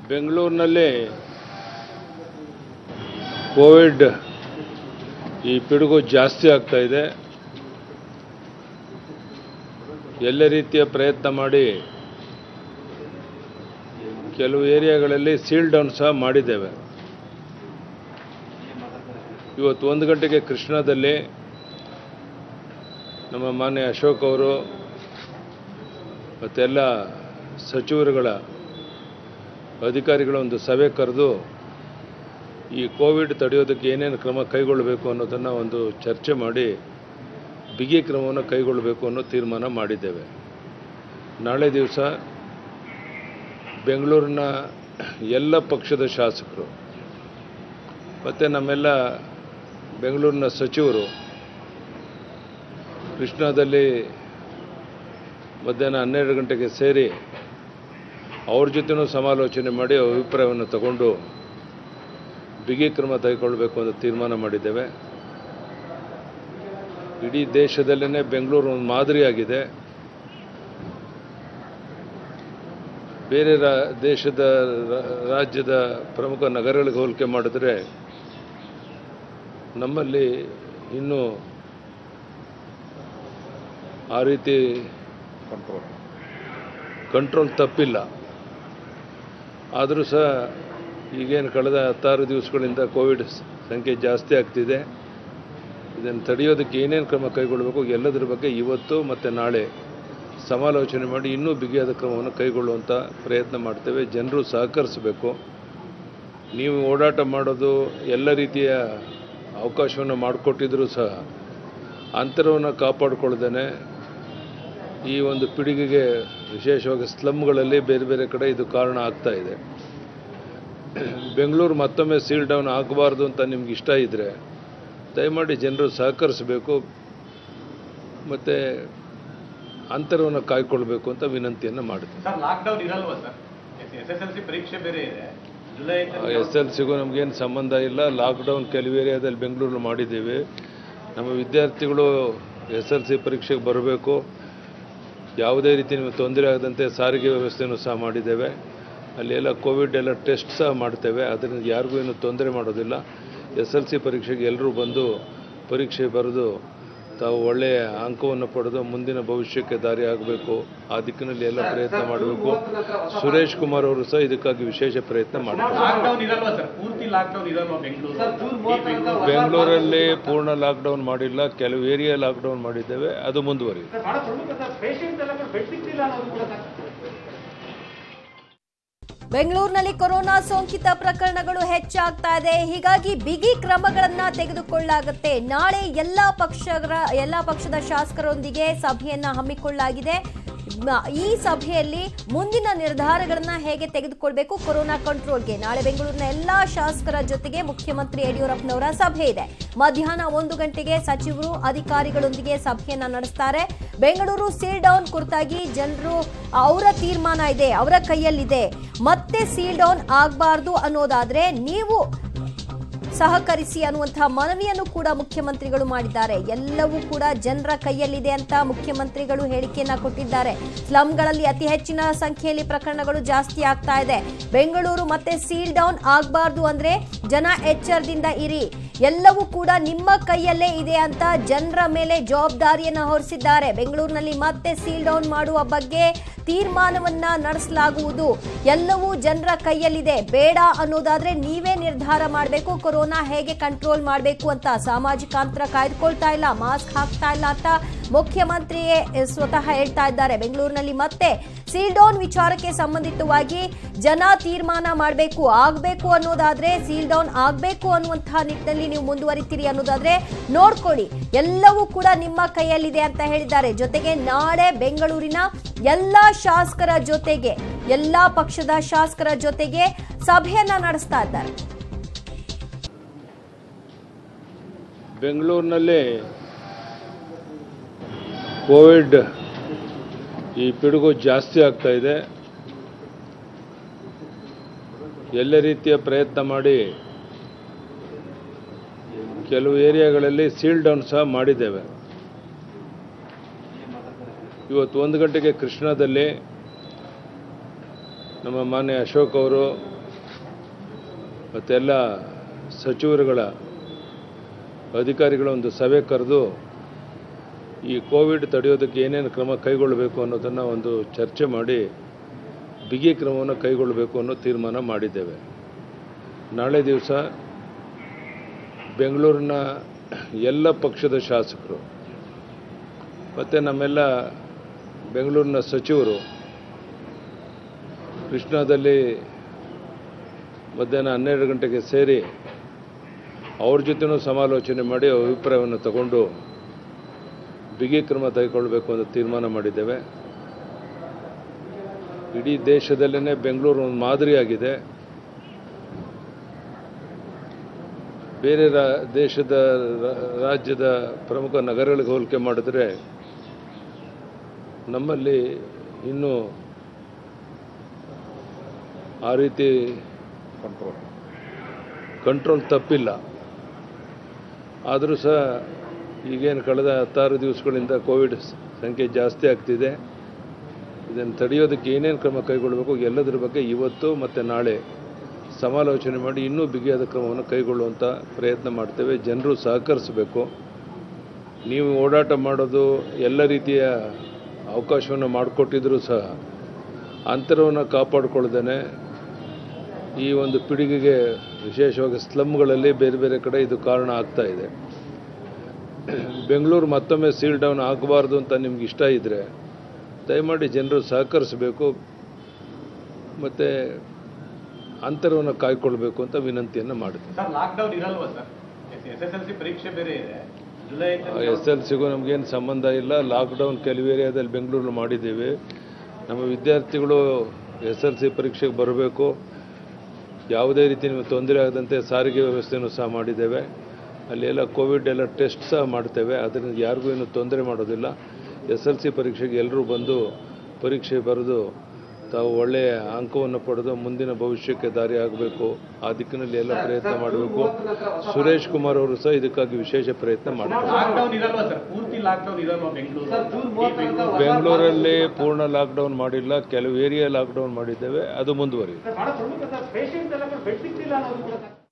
ಬೆಂಗಳೂರಿನಲ್ಲಿ ಕೋವಿಡ್ ಈ ಪಿಡುಗು ಜಾಸ್ತಿ ಆಗ್ತಾ ಇದೆ ಎಲ್ಲ ರೀತಿಯ ಪ್ರಯತ್ನ ಮಾಡಿ ಕೆಲವು ಏರಿಯಾಗಳಲ್ಲಿ ಸೀಲ್ ಡೌನ್ ಸಹ ಮಾಡಿದ್ದೇವೆ ಇವತ್ತು ಒಂದು ಗಂಟೆಗೆ ಕೃಷ್ಣದಲ್ಲಿ ನಮ್ಮ ಮಾನ್ಯ ಅಶೋಕ್ ಅವರು ಮತ್ತೆಲ್ಲ ಸಚಿವರುಗಳ ಅಧಿಕಾರಿಗಳ ಒಂದು ಸಭೆ ಕರೆದು ಈ ಕೋವಿಡ್ ತಡೆಯೋದಕ್ಕೆ ಏನೇನು ಕ್ರಮ ಕೈಗೊಳ್ಳಬೇಕು ಅನ್ನೋದನ್ನು ಒಂದು ಚರ್ಚೆ ಮಾಡಿ ಬಿಗಿ ಕ್ರಮವನ್ನು ಕೈಗೊಳ್ಳಬೇಕು ಅನ್ನೋ ತೀರ್ಮಾನ ಮಾಡಿದ್ದೇವೆ ನಾಳೆ ದಿವಸ ಬೆಂಗಳೂರಿನ ಎಲ್ಲ ಪಕ್ಷದ ಶಾಸಕರು ಮತ್ತು ನಮ್ಮೆಲ್ಲ ಬೆಂಗಳೂರಿನ ಸಚಿವರು ಕೃಷ್ಣಾದಲ್ಲಿ ಮಧ್ಯಾಹ್ನ ಹನ್ನೆರಡು ಗಂಟೆಗೆ ಸೇರಿ ಅವ್ರ ಜೊತೆನೂ ಸಮಾಲೋಚನೆ ಮಾಡಿ ಅವ್ರ ಅಭಿಪ್ರಾಯವನ್ನು ತಗೊಂಡು ಬಿಗಿ ಕ್ರಮ ತೆಗೆದುಕೊಳ್ಬೇಕು ಅಂತ ತೀರ್ಮಾನ ಮಾಡಿದ್ದೇವೆ ಇಡೀ ದೇಶದಲ್ಲೇ ಬೆಂಗಳೂರು ಒಂದು ಮಾದರಿಯಾಗಿದೆ ಬೇರೆ ರಾ ದೇಶದ ರಾ- ರಾಜ್ಯದ ಪ್ರಮುಖ ನಗರಗಳಿಗೆ ಹೋಲಿಕೆ ಮಾಡಿದ್ರೆ ನಮ್ಮಲ್ಲಿ ಇನ್ನೂ ಆ ರೀತಿ ಕಂಟ್ರೋಲ್ ತಪ್ಪಿಲ್ಲ ಆದರೂ ಸಹ ಈಗೇನು ಕಳೆದ ಹತ್ತಾರು ದಿವಸಗಳಿಂದ ಕೋವಿಡ್ ಸಂಖ್ಯೆ ಜಾಸ್ತಿ ಆಗ್ತಿದೆ ಇದನ್ನು ತಡೆಯೋದಕ್ಕೆ ಏನೇನು ಕ್ರಮ ಕೈಗೊಳ್ಳಬೇಕು ಎಲ್ಲದರ ಬಗ್ಗೆ ಇವತ್ತು ಮತ್ತು ನಾಳೆ ಸಮಾಲೋಚನೆ ಮಾಡಿ ಇನ್ನೂ ಬಿಗಿಯಾದ ಕ್ರಮವನ್ನು ಕೈಗೊಳ್ಳುವಂಥ ಪ್ರಯತ್ನ ಮಾಡ್ತೇವೆ ಜನರು ಸಹಕರಿಸಬೇಕು ನೀವು ಓಡಾಟ ಮಾಡೋದು ಎಲ್ಲ ರೀತಿಯ ಅವಕಾಶವನ್ನು ಮಾಡಿಕೊಟ್ಟಿದ್ರೂ ಸಹ ಅಂತರವನ್ನು ಕಾಪಾಡಿಕೊಳ್ಳದೇನೆ ಈ ಒಂದು ಪಿಡುಗಿಗೆ ವಿಶೇಷವಾಗಿ ಸ್ಲಮ್ಗಳಲ್ಲಿ ಬೇರೆ ಬೇರೆ ಕಡೆ ಇದು ಕಾರಣ ಆಗ್ತಾ ಇದೆ ಬೆಂಗಳೂರು ಮತ್ತೊಮ್ಮೆ ಸೀಲ್ ಡೌನ್ ಆಗಬಾರ್ದು ಅಂತ ನಿಮ್ಗೆ ಇಷ್ಟ ಇದ್ದರೆ ದಯಮಾಡಿ ಜನರು ಸಹಕರಿಸಬೇಕು ಮತ್ತು ಅಂತರವನ್ನು ಕಾಯ್ಕೊಳ್ಬೇಕು ಅಂತ ವಿನಂತಿಯನ್ನು ಮಾಡ್ತೀನಿ ಸರ್ ಲಾಕ್ಡೌನ್ ಇರಲ್ವಾ sir S S L C ಪರೀಕ್ಷೆ ಬೇರೆ ಇದೆ ಜುಲೈ ಎಸ್ ಎಲ್ ಸಿಗೂ ನಮಗೇನು ಸಂಬಂಧ ಇಲ್ಲ ಲಾಕ್ಡೌನ್ ಕೆಲವು ಏರಿಯಾದಲ್ಲಿ ಬೆಂಗಳೂರಲ್ಲಿ ಮಾಡಿದ್ದೀವಿ ನಮ್ಮ ವಿದ್ಯಾರ್ಥಿಗಳು ಎಸ್ ಎಲ್ ಸಿ ಪರೀಕ್ಷೆಗೆ ಬರಬೇಕು ಯಾವುದೇ ರೀತಿ ನಿಮಗೆ ತೊಂದರೆ ಆಗದಂತೆ ಸಾರಿಗೆ ವ್ಯವಸ್ಥೆಯನ್ನು ಸಹ ಮಾಡಿದ್ದೇವೆ ಅಲ್ಲಿ ಎಲ್ಲ ಕೋವಿಡ್ ಎಲ್ಲ ಟೆಸ್ಟ್ ಸಹ ಮಾಡ್ತೇವೆ ಅದರಿಂದ ಯಾರಿಗೂ ಏನು ತೊಂದರೆ ಮಾಡೋದಿಲ್ಲ ಎಸ್ ಎಲ್ ಸಿ ಪರೀಕ್ಷೆಗೆ ಎಲ್ಲರೂ ಬಂದು ಪರೀಕ್ಷೆ ಬರೆದು ತಾವು ಒಳ್ಳೆಯ ಅಂಕವನ್ನು ಪಡೆದು ಮುಂದಿನ ಭವಿಷ್ಯಕ್ಕೆ ದಾರಿ ಆಗಬೇಕು ಆ ದಿಕ್ಕಿನಲ್ಲಿ ಎಲ್ಲ ಪ್ರಯತ್ನ ಮಾಡಬೇಕು ಸುರೇಶ್ ಕುಮಾರ್ ಅವರು ಸಹ ಇದಕ್ಕಾಗಿ ವಿಶೇಷ ಪ್ರಯತ್ನ ಮಾಡ್ತಾರೆ ಲಾಕ್ಡೌನ್ ಇರಲ್ವಾ ಸರ್ ಪೂರ್ತಿ ಲಾಕ್ಡೌನ್ ಇರಲ್ವಾ ಬೆಂಗಳೂರು ಈ ಬೆಂಗಳೂರು ಬೆಂಗಳೂರಲ್ಲಿ ಪೂರ್ಣ ಲಾಕ್ಡೌನ್ ಮಾಡಿಲ್ಲ ಕೆಲವು ಏರಿಯಾ ಲಾಕ್ಡೌನ್ ಮಾಡಿದ್ದೇವೆ ಅದು ಮುಂದುವರಿಯುತ್ತೆ ಬಹಳ ಪ್ರಮುಖ ಸರ್ ಪೇಷಂಟ್ ಎಲ್ಲ ಕೂಡ ಬೆಡ್ ಸಿಗ್ತಿಲ್ಲ ಅನ್ನೋದು ಕೂಡ ಸರ್ ಬೆಂಗಳೂರಿನಲ್ಲಿ ಕೊರೋನಾ ಸೋಂಕಿತ ಪ್ರಕರಣಗಳು ಹೆಚ್ಚಾಗ್ತಾ ಇದೆ ಹೀಗಾಗಿ ಬಿಗಿ ಕ್ರಮಗಳನ್ನ ತೆಗೆದುಕೊಳ್ಳಲಾಗುತ್ತೆ ನಾಳೆ ಎಲ್ಲಾ ಪಕ್ಷಗಳ ಎಲ್ಲಾ ಪಕ್ಷದ ಶಾಸಕರೊಂದಿಗೆ ಸಭೆಯನ್ನ ಹಮ್ಮಿಕೊಳ್ಳಲಾಗಿದೆ ಮ- ಈ ಸಭೆಯಲ್ಲಿ ಮುಂದಿನ ನಿರ್ಧಾರಗಳನ್ನ ಹೇಗೆ ತೆಗೆದುಕೊಳ್ಬೇಕು ಕೊರೋನಾ ಕಂಟ್ರೋಲ್ಗೆ ನಾಳೆ ಬೆಂಗಳೂರಿನ ಎಲ್ಲಾ ಶಾಸಕರ ಜೊತೆಗೆ ಮುಖ್ಯಮಂತ್ರಿ ಯಡಿಯೂರಪ್ಪನವರ ಸಭೆ ಇದೆ ಮಧ್ಯಾಹ್ನ ಒಂದು ಗಂಟೆಗೆ ಸಚಿವರು ಅಧಿಕಾರಿಗಳೊಂದಿಗೆ ಸಭೆಯನ್ನ ನಡೆಸ್ತಾರೆ ಬೆಂಗಳೂರು ಸೀಲ್ ಡೌನ್ ಕುರಿತಾಗಿ ಜನರು ಅವರ ತೀರ್ಮಾನ ಇದೆ ಅವರ ಕೈಯಲ್ಲಿದೆ ಮತ್ತೆ ಸೀಲ್ ಡೌನ್ ಆಗಬಾರ್ದು ಅನ್ನೋದಾದ್ರೆ ನೀವು ಸಹಕರಿಸಿ ಅನ್ನುವಂತಹ ಮನವಿಯನ್ನು ಕೂಡ ಮುಖ್ಯಮಂತ್ರಿಗಳು ಮಾಡಿದ್ದಾರೆ ಎಲ್ಲವೂ ಕೂಡ ಜನರ ಕೈಯಲ್ಲಿದೆ ಅಂತ ಮುಖ್ಯಮಂತ್ರಿಗಳು ಹೇಳಿಕೆಯನ್ನ ಕೊಟ್ಟಿದ್ದಾರೆ ಸ್ಲಂಗಳಲ್ಲಿ ಅತಿ ಹೆಚ್ಚಿನ ಸಂಖ್ಯೆಯಲ್ಲಿ ಪ್ರಕರಣಗಳು ಜಾಸ್ತಿ ಆಗ್ತಾ ಇದೆ ಬೆಂಗಳೂರು ಮತ್ತೆ ಸೀಲ್ ಡೌನ್ ಆಗಬಾರ್ದು ಅಂದ್ರೆ ಜನ ಎಚ್ಚರದಿಂದ ಇರಿ ಎಲ್ಲವೂ ಕೂಡ ನಿಮ್ಮ ಕೈಯಲ್ಲೇ ಇದೆ ಅಂತ ಜನರ ಮೇಲೆ ಜವಾಬ್ದಾರಿಯನ್ನ ಹೊರಿಸಿದ್ದಾರೆ ಬೆಂಗಳೂರಿನಲ್ಲಿ ಮತ್ತೆ ಸೀಲ್ ಡೌನ್ ಮಾಡುವ ಬಗ್ಗೆ ತೀರ್ಮಾನವನ್ನ ನಡೆಸಲಾಗುವುದು ಎಲ್ಲವೂ ಜನರ ಕೈಯಲ್ಲಿದೆ ಬೇಡ ಅನ್ನೋದಾದ್ರೆ ನೀವೇ ನಿರ್ಧಾರ ಮಾಡಬೇಕು ಕೊರೋನಾ ಹೇಗೆ ಕಂಟ್ರೋಲ್ ಮಾಡಬೇಕು ಅಂತ ಸಾಮಾಜಿಕ ಅಂತರ ಕಾಯ್ದುಕೊಳ್ತಾ ಇಲ್ಲ ಮಾಸ್ಕ್ ಹಾಕ್ತಾ ಇಲ್ಲ ಅಂತ ಮುಖ್ಯಮಂತ್ರಿಯೇ ಸ್ವತಃ ಹೇಳ್ತಾ ಇದ್ದಾರೆ ಬೆಂಗಳೂರಿನಲ್ಲಿ ಮತ್ತೆ ಸೀಲ್ ಡೌನ್ ವಿಚಾರಕ್ಕೆ ಸಂಬಂಧಿತವಾಗಿ ಜನ ತೀರ್ಮಾನ ಮಾಡಬೇಕು ಆಗಬೇಕು ಅನ್ನೋದಾದ್ರೆ ಸೀಲ್ ಡೌನ್ ಆಗಬೇಕು ಅನ್ನುವಂತಹ ನಿಟ್ಟಿನಲ್ಲಿ ನೀವು ಮುಂದುವರಿತೀರಿ ಅನ್ನೋದಾದ್ರೆ ನೋಡ್ಕೊಳ್ಳಿ ಎಲ್ಲವೂ ಕೂಡ ನಿಮ್ಮ ಕೈಯಲ್ಲಿದೆ ಅಂತ ಹೇಳಿದ್ದಾರೆ ಜೊತೆಗೆ ನಾಳೆ ಬೆಂಗಳೂರಿನ ಎಲ್ಲಾ ಶಾಸಕರ ಜೊತೆಗೆ ಎಲ್ಲಾ ಪಕ್ಷದ ಶಾಸಕರ ಜೊತೆಗೆ ಸಭೆಯನ್ನ ನಡೆಸ್ತಾ ಇದ್ದಾರೆ ಬೆಂಗಳೂರಿನಲ್ಲಿ ಕೋವಿಡ್ ಈ ಪಿಡುಗು ಜಾಸ್ತಿ ಆಗ್ತಾ ಇದೆ ಎಲ್ಲ ರೀತಿಯ ಪ್ರಯತ್ನ ಮಾಡಿ ಕೆಲವು ಏರಿಯಾಗಳಲ್ಲಿ ಸೀಲ್ ಡೌನ್ ಸಹ ಮಾಡಿದ್ದೇವೆ ಇವತ್ತು ಒಂದು ಗಂಟೆಗೆ ಕೃಷ್ಣದಲ್ಲಿ ನಮ್ಮ ಮಾನ್ಯ ಅಶೋಕ್ ಅವರು ಮತ್ತೆಲ್ಲ ಸಚಿವರುಗಳ ಅಧಿಕಾರಿಗಳ ಒಂದು ಸಭೆ ಕರೆದು ಈ ಕೋವಿಡ್ ತಡೆಯೋದಕ್ಕೆ ಏನೇನು ಕ್ರಮ ಕೈಗೊಳ್ಳಬೇಕು ಅನ್ನೋದನ್ನು ಒಂದು ಚರ್ಚೆ ಮಾಡಿ ಬಿಗಿ ಕ್ರಮವನ್ನು ಕೈಗೊಳ್ಳಬೇಕು ಅನ್ನೋ ತೀರ್ಮಾನ ಮಾಡಿದ್ದೇವೆ ನಾಳೆ ದಿವಸ ಬೆಂಗಳೂರಿನ ಎಲ್ಲ ಪಕ್ಷದ ಶಾಸಕರು ಮತ್ತು ನಮ್ಮೆಲ್ಲ ಬೆಂಗಳೂರಿನ ಸಚಿವರು ಕೃಷ್ಣಾದಲ್ಲಿ ಮಧ್ಯಾಹ್ನ ಹನ್ನೆರಡು ಗಂಟೆಗೆ ಸೇರಿ ಅವ್ರ ಜೊತೆನೂ ಸಮಾಲೋಚನೆ ಮಾಡಿ ಅವ್ರ ಅಭಿಪ್ರಾಯವನ್ನು ತಗೊಂಡು ಬಿಗಿ ಕ್ರಮ ತೆಗೆದುಕೊಳ್ಬೇಕು ಅಂತ ತೀರ್ಮಾನ ಮಾಡಿದ್ದೇವೆ ಇಡೀ ದೇಶದಲ್ಲೇ ಬೆಂಗಳೂರು ಒಂದು ಮಾದರಿಯಾಗಿದೆ ಬೇರೆ ರಾ ದೇಶದ ರಾ- ರಾಜ್ಯದ ಪ್ರಮುಖ ನಗರಗಳಿಗೆ ಹೋಲಿಕೆ ಮಾಡಿದ್ರೆ ನಮ್ಮಲ್ಲಿ ಇನ್ನೂ ಆ ರೀತಿ ಕಂಟ್ರೋಲ್ ಕಂಟ್ರೋಲ್ ತಪ್ಪಿಲ್ಲ ಆದರೂ ಸಹ ಈಗೇನು ಕಳೆದ ಹತ್ತಾರು ದಿವಸಗಳಿಂದ ಕೋವಿಡ್ ಸಂಖ್ಯೆ ಜಾಸ್ತಿ ಆಗ್ತಿದೆ ಇದನ್ನು ತಡೆಯೋದಕ್ಕೆ ಏನೇನು ಕ್ರಮ ಕೈಗೊಳ್ಳಬೇಕು ಎಲ್ಲದರ ಬಗ್ಗೆ ಇವತ್ತು ಮತ್ತು ನಾಳೆ ಸಮಾಲೋಚನೆ ಮಾಡಿ ಇನ್ನೂ ಬಿಗಿಯಾದ ಕ್ರಮವನ್ನು ಕೈಗೊಳ್ಳುವಂಥ ಪ್ರಯತ್ನ ಮಾಡ್ತೇವೆ ಜನರು ಸಹಕರಿಸಬೇಕು ನೀವು ಓಡಾಟ ಮಾಡೋದು ಎಲ್ಲ ರೀತಿಯ ಅವಕಾಶವನ್ನು ಮಾಡಿಕೊಟ್ಟಿದ್ರೂ ಸಹ ಅಂತರವನ್ನು ಕಾಪಾಡಿಕೊಳ್ಳದೇನೆ ಈ ಒಂದು ಪಿಡುಗಿಗೆ ವಿಶೇಷವಾಗಿ ಸ್ಲಮ್ಗಳಲ್ಲಿ ಬೇರೆ ಬೇರೆ ಕಡೆ ಇದು ಕಾರಣ ಆಗ್ತಾ ಇದೆ ಬೆಂಗಳೂರು ಮತ್ತೊಮ್ಮೆ ಸೀಲ್ ಡೌನ್ ಆಗಬಾರ್ದು ಅಂತ ನಿಮ್ಗೆ ಇಷ್ಟ ಇದ್ದರೆ ದಯಮಾಡಿ ಜನರು ಸಹಕರಿಸಬೇಕು ಮತ್ತು ಅಂತರವನ್ನು ಕಾಯ್ಕೊಳ್ಬೇಕು ಅಂತ ವಿನಂತಿಯನ್ನು ಮಾಡ್ತೀನಿ ಸರ್ ಲಾಕ್ಡೌನ್ ಇರಲ್ವಾ sir S S L C ಪರೀಕ್ಷೆ ಬೇರೆ ಇದೆ ಜುಲೈ ಎಸ್ ಎಲ್ ಸಿಗೂ ನಮಗೇನು ಸಂಬಂಧ ಇಲ್ಲ ಲಾಕ್ಡೌನ್ ಕೆಲವು ಏರಿಯಾದಲ್ಲಿ ಬೆಂಗಳೂರಲ್ಲಿ ಮಾಡಿದ್ದೀವಿ ನಮ್ಮ ವಿದ್ಯಾರ್ಥಿಗಳು ಎಸ್ ಎಲ್ ಸಿ ಪರೀಕ್ಷೆಗೆ ಬರಬೇಕು ಯಾವುದೇ ರೀತಿ ನಿಮಗೆ ತೊಂದರೆ ಆಗದಂತೆ ಸಾರಿಗೆ ವ್ಯವಸ್ಥೆಯನ್ನು ಸಹ ಮಾಡಿದ್ದೇವೆ ಅಲ್ಲಿ ಎಲ್ಲ ಕೋವಿಡ್ ಎಲ್ಲ ಟೆಸ್ಟ್ ಸಹ ಮಾಡ್ತೇವೆ ಅದರಿಂದ ಯಾರಿಗೂ ಏನು ತೊಂದರೆ ಮಾಡೋದಿಲ್ಲ ಎಸ್ ಎಲ್ ಸಿ ಪರೀಕ್ಷೆಗೆ ಎಲ್ಲರೂ ಬಂದು ಪರೀಕ್ಷೆ ಬರೆದು ತಾವು ಒಳ್ಳೆಯ ಅಂಕವನ್ನು ಪಡೆದು ಮುಂದಿನ ಭವಿಷ್ಯಕ್ಕೆ ದಾರಿ ಆಗಬೇಕು ಆ ದಿಕ್ಕಿನಲ್ಲಿ ಎಲ್ಲ ಪ್ರಯತ್ನ ಮಾಡಬೇಕು ಸುರೇಶ್ ಕುಮಾರ್ ಅವರು ಸಹ ಇದಕ್ಕಾಗಿ ವಿಶೇಷ ಪ್ರಯತ್ನ ಮಾಡ್ತಾರೆ ಲಾಕ್ಡೌನ್ ಇರಲ್ವಾ ಸರ್ ಪೂರ್ತಿ ಲಾಕ್ಡೌನ್ ಇರಲ್ವಾ ಬೆಂಗಳೂರು ಬೆಂಗಳೂರಲ್ಲಿ ಪೂರ್ಣ ಲಾಕ್ಡೌನ್ ಮಾಡಿಲ್ಲ ಕೆಲವು ಏರಿಯಾ ಲಾಕ್ಡೌನ್ ಮಾಡಿದ್ದೇವೆ ಅದು ಮುಂದುವರಿಯುತ್ತೆ ಬಹಳ ಪ್ರಮುಖ ಸರ್ ಪೇಷಂಟ್ ಎಲ್ಲ ಬೆಡ್ ಸಿಗ್ತಿಲ್ಲ ಅನ್ನೋದು ಕೂಡ